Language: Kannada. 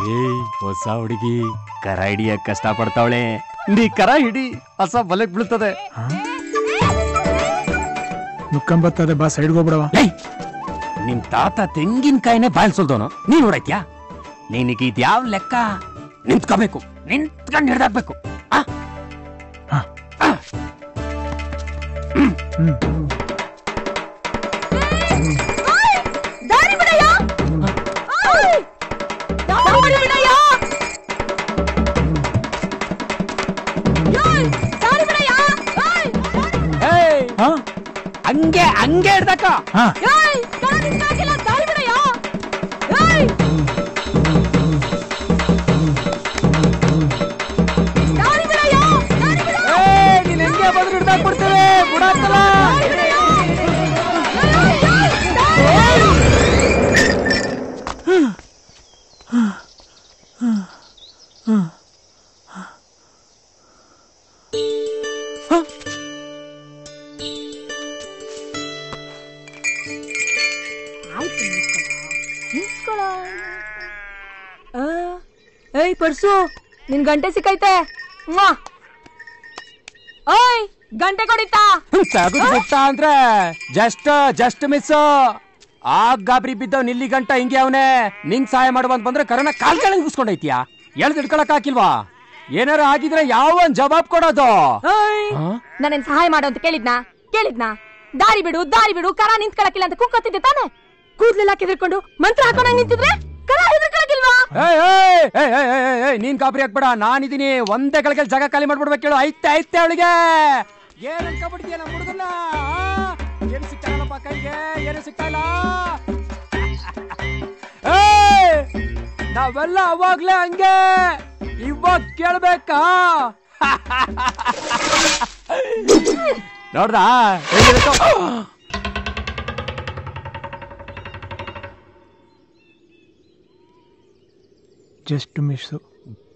ಏಯ್ ಹೊಸ ಹುಡುಗಿ ಕರ ಹಿಡಿಯಕ್ ಕಷ್ಟ ಪಡ್ತಾವಳೆ ನೀ ಕರ ಹಿಡಿ ಹೊಸ ಬಲಕ್ ಬೀಳ್ತದೆ ನುಕ್ಕಂಬತ್ತದೆ ಬಾ ಸೈಡ್ಗೆ ಹೋಗ್ಬಿಡವ ಏಯ್ ನಿಮ್ ತಾತ ತೆಂಗಿನಕಾಯಿನೇ ಬಾಯಿಸೋದವನು ನೀನ್ ನೋಡೈತ್ಯಾ ನಿನಗೆ ಇದ್ಯಾವ ಲೆಕ್ಕ ನಿಂತ್ಕೋಬೇಕು ನಿಂತ್ಕೊಂಡು ಹಿಡ್ದಾಕ್ಬೇಕು ಆ? ಹಾ. ಆ. ದಾರಿ ಬಿಡಯ್ಯ ಓಯ್! ದಾರಿ ಬಿಡಯ್ಯ ಯೋಯ್! ದಾರಿ ಬಿಡಯ್ಯ ಓಯ್! ಏಯ್ ಹಾ ಹಂಗೆ ಹಂಗೆ ಹಿಡ್ದಕ್ಕ ಹಾ ಯೋಯ್! ಕಣ ನಿಂತ್ಕೊಳಕ್ಕಿಲ್ಲ, ದಾರಿ ಬಿಡಯ್ಯ ಯೋಯ್! ದಾರಿ ಬಿಡಯ್ಯ ದಾರಿ ಬಿಡ ಏಯ್ ನೀನ್ ಹೆಂಗೆ ಬಂದ್ರು ಹಿಡ್ದಾಕ್ ಬಿಡ್ತೇವೆ ಬಿಡಾಕಲ್ಲ ಆಯ್ತು ನಿಂತ್ಕೊಳ ಏಯ್ ಪರ್ಸು ನಿನ್ ಗಂಟೆ ಸಿಕ್ಕೈತೆ ಮ್ವಾ. ಓಯ್ ಗಂಟೆ ಕೊಡಿತಾ ತೆಗೆದು ಬಿಟ್ಟ ಅಂದ್ರೆ ಜಸ್ಟ್ ಜಸ್ಟ್ ಮಿಸ್ ಆಗ ಗಾಬರಿ ಬಿದ್ದವ್ ನಿಲ್ಲಿ ಗಂಟ ಹಿಂಗೆ ಅವನೇ ನಿಂಗ್ ಸಹಾಯ ಮಾಡುವಂತ ಬಂದ್ರೆ ಕರೋನಾ ಕಾಲ್ ಕೆಳಗೆ ಮುಗಿಸ್ಕೊಂಡೈತಿಯಾ ಎಳ್ದು ಹಿಡ್ಕೊಳಕ್ ಹಾಕಿಲ್ವಾ ಏನಾರ ಆಗಿದ್ರೆ ಯಾವನ್ ಜವಾಬ್ ಕೊಡೋದು ಓಯ್ ಆ? ನಾನೇನ್ ಸಹಾಯ ಮಾಡು ಅಂತ ಕೇಳಿದ್ನಾ ಕೇಳಿದ್ನಾ ದಾರಿ ಬಿಡು ದಾರಿ ಬಿಡು ಕರ ನಿಂತ್ಕೊಳಕಿಲ್ಲ ಅಂತ ಕುಕ್ಕತ್ತಿದ್ದೆ ತಾನೆ ಕೂದ್ಲೆಲ್ಲ ಕೆದರ್ಕೊಂಡು ಮಂತ್ರ ಹಾಕೊಂಡಂಗ್ ನಿಂತಿದ್ರೆ ಕರ ಹೆದರ್ಕೊಳಕಿಲ್ವಾ ಏಯ್, ಏಯ್, ಏಯ್, ಏಯ್, ಏಯ್, ಏಯ್, ಏಯ್, ನೀನ್ ಗಾಬರಿ ಹಾಕ್ಬೇಡ ನಾನಿದೀನಿ ಒಂದೇ ಗಳಿಗೆ ಜಾಗ ಖಾಲಿ ಮಾಡ್ಬಿಡ್ಬೇಕು ಹೇಳು ಐತೆ ಐತೆ ಅವಳಿಗೆ ಏನ್ ಅನ್ಕೊಬಿಡ್ತೀಯ ನಮ್ಮ ಹುಡುಗನ್ನ ಏನು ಸಿಗ್ತಾ ಇಲ್ಲಪ್ಪ ಕೈಗೆ ಏನು ಸಿಗ್ತಾ ಇಲ್ಲ ಏಯ್, ನಾವೆಲ್ಲ ಅವಾಗ್ಲೇ ಹಂಗೆ ಇವಾಗ ಕೇಳ್ಬೇಕಾ ನೋಡ್ದಾ ಹೇಗಿರುತ್ತೋ? Just miss